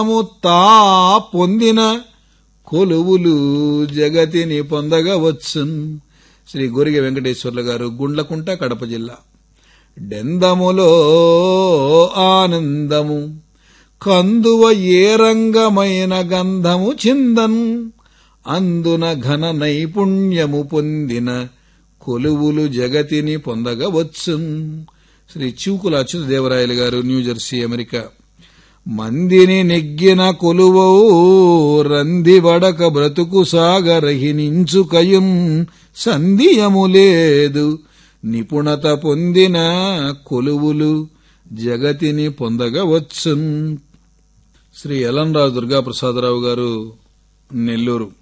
తా పొందిన కొలువులు జగతిని పొందగవచ్చున్ శ్రీ గోరిగ వెంకటేశ్వర్లు గారు గుండ్లకుంట కడప జిల్లా డెందములో ఆనందము కందువ ఏ రంగమైన గంధము చిందన్ అందున ఘన నైపుణ్యము పొందిన కొలువులు జగతిని పొందగవచ్చున్ శ్రీ చూకుల అచ్యుతదేవరాయలు గారు న్యూజెర్సీ అమెరికా మందిని నెగ్గిన కొలువో రంది వడక బ్రతుకు సాగరహినించుకయున్ సంధియము లేదు నిపుణత పొందిన కొలువులు జగతిని పొందగవచ్చున్ శ్రీ ఎలంరాజు దుర్గాప్రసాదరావు గారు నెల్లూరు